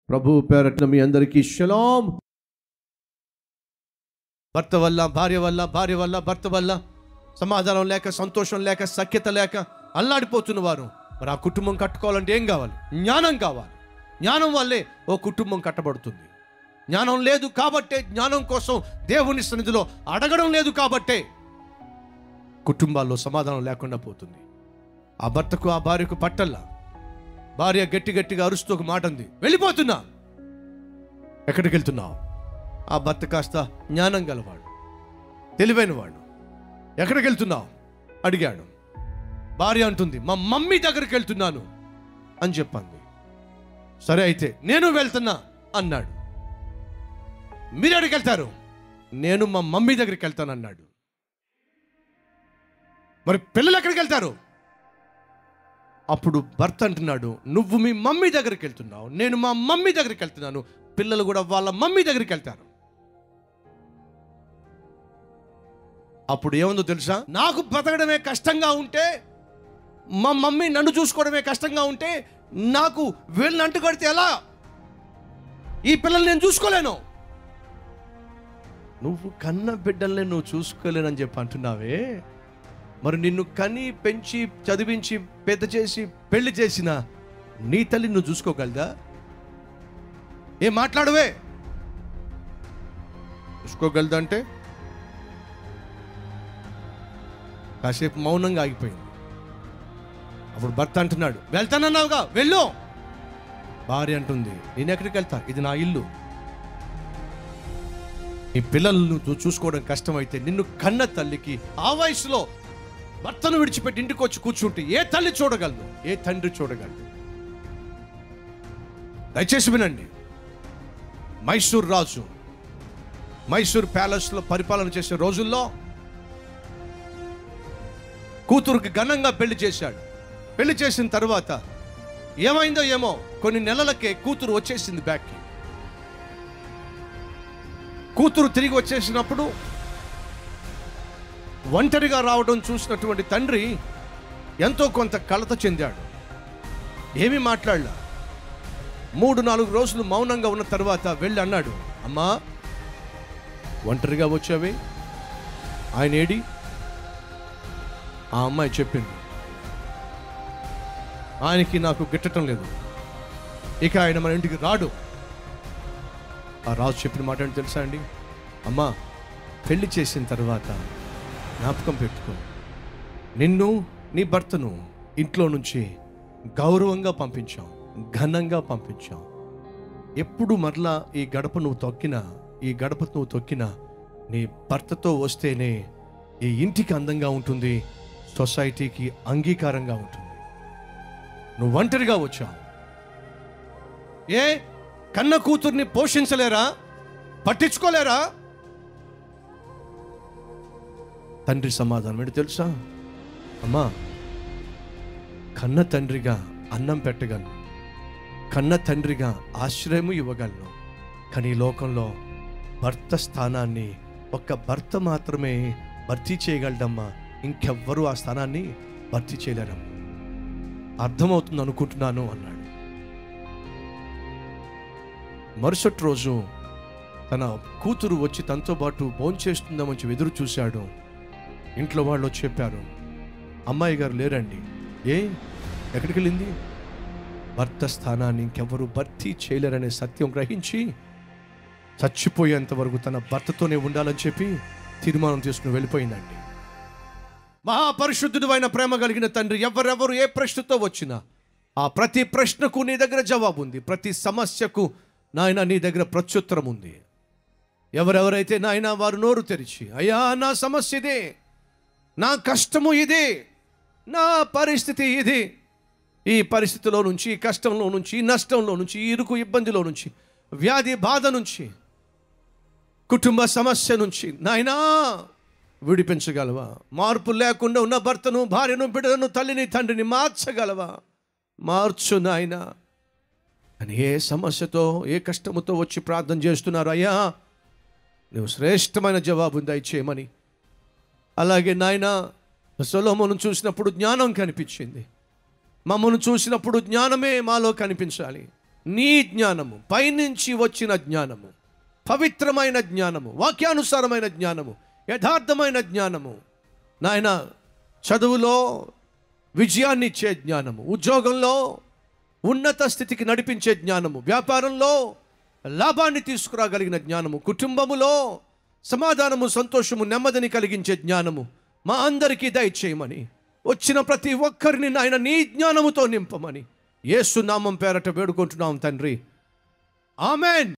ప్రభు పేరట్న మీ అందరికీ షలాం భర్త వల్ల భార్య వల్ల భార్య వల్ల భర్త వల్ల సమాధానం లేక సంతోషం లేక సఖ్యత లేక అల్లాడిపోతున్న వారు మరి ఆ కుటుంబం కట్టుకోవాలంటే ఏం కావాలి జ్ఞానం కావాలి జ్ఞానం వల్లే ఓ కుటుంబం కట్టబడుతుంది జ్ఞానం లేదు కాబట్టే జ్ఞానం కోసం దేవుని సన్నిధిలో అడగడం లేదు కాబట్టే కుటుంబాల్లో సమాధానం లేకుండా పోతుంది ఆ భర్తకు ఆ భార్యకు పట్టల్లా భార్య గట్టి గట్టిగా అరుస్తూ ఒక మాట ఉంది వెళ్ళిపోతున్నా ఎక్కడికి వెళ్తున్నావు ఆ భర్త కాస్త జ్ఞానం గలవాడు తెలివైనవాడు ఎక్కడికి వెళ్తున్నావు అడిగాడు భార్య అంటుంది మా మమ్మీ దగ్గరికి వెళ్తున్నాను అని చెప్పింది సరే అయితే నేను వెళ్తున్నా అన్నాడు మీరు ఎక్కడికి వెళ్తారు నేను మా మమ్మీ దగ్గరికి వెళ్తాను అన్నాడు మరి పిల్లలు ఎక్కడికి వెళ్తారు అప్పుడు భర్త అంటున్నాడు నువ్వు మీ మమ్మీ దగ్గరికి వెళ్తున్నావు నేను మా మమ్మీ దగ్గరికి వెళ్తున్నాను పిల్లలు కూడా వాళ్ళ మమ్మీ దగ్గరికి వెళ్తారు అప్పుడు ఏముందో తెలుసా నాకు బ్రతకడమే కష్టంగా ఉంటే మా మమ్మీ నన్ను చూసుకోవడమే కష్టంగా ఉంటే నాకు వీళ్ళని అంటు కడితే ఎలా ఈ పిల్లల్ని నేను చూసుకోలేను నువ్వు కన్న బిడ్డల్ని నువ్వు చూసుకోలేనని చెప్పి అంటున్నావే మరి నిన్ను కని పెంచి చదివించి పెద్ద చేసి పెళ్లి చేసిన నీ తల్లి నువ్వు చూసుకోగలదా ఏం మాట్లాడవే చూసుకోగలదా అంటే కాసేపు మౌనంగా ఆగిపోయింది అప్పుడు భర్త అంటున్నాడు వెళ్తానన్నావుగా వెళ్ళు భార్య అంటుంది నేను ఎక్కడికి వెళ్తా ఇది నా ఇల్లు నీ పిల్లలను నువ్వు చూసుకోవడం కష్టమైతే నిన్ను కన్న తల్లికి ఆ వయసులో భర్తను విడిచిపెట్టి ఇంటికి వచ్చి కూర్చుంటే ఏ తల్లి చూడగలదు ఏ తండ్రి చూడగలదు దయచేసి వినండి మైసూర్ రాజు మైసూర్ ప్యాలెస్లో పరిపాలన చేసే రోజుల్లో కూతురుకి ఘనంగా పెళ్లి చేశాడు పెళ్లి చేసిన తర్వాత ఏమైందో ఏమో కొన్ని నెలలకే కూతురు వచ్చేసింది బ్యాక్కి కూతురు తిరిగి వచ్చేసినప్పుడు ఒంటరిగా రావడం చూసినటువంటి తండ్రి ఎంతో కొంత కలత చెందాడు ఏమీ మాట్లాడలా మూడు నాలుగు రోజులు మౌనంగా ఉన్న తర్వాత వెళ్ళి అన్నాడు అమ్మా ఒంటరిగా వచ్చావే ఆయన ఏడి ఆ అమ్మాయి చెప్పింది ఆయనకి నాకు గిట్టటం లేదు ఇక ఆయన మన ఇంటికి రాడు ఆ రాజు చెప్పిన మాట ఏంటి తెలుసా అండి అమ్మా పెళ్లి చేసిన తర్వాత జ్ఞాపకం పెట్టుకో నిన్ను నీ భర్తను ఇంట్లో నుంచి గౌరవంగా పంపించాం ఘనంగా పంపించాం ఎప్పుడు మరలా ఈ గడప నువ్వు తొక్కినా ఈ గడప నువ్వు తొక్కినా నీ భర్తతో వస్తేనే ఈ ఇంటికి అందంగా ఉంటుంది సొసైటీకి అంగీకారంగా ఉంటుంది నువ్వు ఒంటరిగా వచ్చావు ఏ కన్న కూతుర్ని పోషించలేరా పట్టించుకోలేరా తండ్రి సమాధానం ఏంటి తెలుసా అమ్మా కన్న తండ్రిగా అన్నం పెట్టగలను కన్న తండ్రిగా ఆశ్రయము ఇవ్వగలను కానీ ఈ లోకంలో భర్త స్థానాన్ని ఒక్క భర్త మాత్రమే భర్తీ చేయగలడమ్మా ఇంకెవ్వరూ ఆ స్థానాన్ని భర్తీ చేయలేరమ్మా అర్థమవుతుంది అనుకుంటున్నాను అన్నాడు మరుసటి రోజు తన కూతురు వచ్చి తనతో పాటు భోంచేస్తుందామని చెప్పి ఎదురు చూశాడు ఇంట్లో వాళ్ళు వచ్చి చెప్పారు అమ్మాయి గారు లేరండి ఏ ఎక్కడికి వెళ్ళింది భర్త స్థానాన్ని ఇంకెవరు భర్తీ చేయలేరనే సత్యం గ్రహించి చచ్చిపోయేంత వరకు తన భర్తతోనే ఉండాలని చెప్పి తీర్మానం తీసుకుని వెళ్ళిపోయిందండి మహాపరిశుద్ధుడు అయిన ప్రేమ కలిగిన తండ్రి ఎవరెవరు ఏ ప్రశ్నతో వచ్చినా ఆ ప్రతి ప్రశ్నకు నీ దగ్గర జవాబు ఉంది ప్రతి సమస్యకు నాయన నీ దగ్గర ప్రత్యుత్తరం ఉంది ఎవరెవరైతే నాయన వారు నోరు తెరిచి అయ్యా నా సమస్య ఇదే నా కష్టము ఇదే నా పరిస్థితి ఇది ఈ పరిస్థితిలో నుంచి ఈ కష్టంలో నుంచి ఈ నష్టంలో నుంచి ఈ ఇరుకు ఇబ్బందిలో నుంచి వ్యాధి బాధ నుంచి కుటుంబ సమస్య నుంచి నాయనా విడిపించగలవా మార్పు లేకుండా ఉన్న భర్తను భార్యను బిడ్డలను తల్లిని తండ్రిని మార్చగలవా మార్చు నాయనా అని ఏ సమస్యతో ఏ కష్టముతో వచ్చి ప్రార్థన చేస్తున్నారు అయ్యా నువ్వు శ్రేష్టమైన జవాబు దయచేయమని అలాగే నాయన సొలోమోను చూసినప్పుడు జ్ఞానం కనిపించింది మమ్మల్ని చూసినప్పుడు జ్ఞానమే మాలో కనిపించాలి నీ జ్ఞానము పైనుంచి వచ్చిన జ్ఞానము పవిత్రమైన జ్ఞానము వాక్యానుసారమైన జ్ఞానము యథార్థమైన జ్ఞానము నాయన చదువులో విజయాన్ని ఇచ్చే జ్ఞానము ఉద్యోగంలో ఉన్నత స్థితికి నడిపించే జ్ఞానము వ్యాపారంలో లాభాన్ని తీసుకురాగలిగిన జ్ఞానము కుటుంబములో సమాధానము సంతోషము నెమ్మదిని కలిగించే జ్ఞానము మా అందరికీ దయచేయమని వచ్చిన ప్రతి ఒక్కరిని నాయన నీ జ్ఞానముతో నింపమని యేసు నామం పేరట వేడుకుంటున్నాం తండ్రి ఆమెన్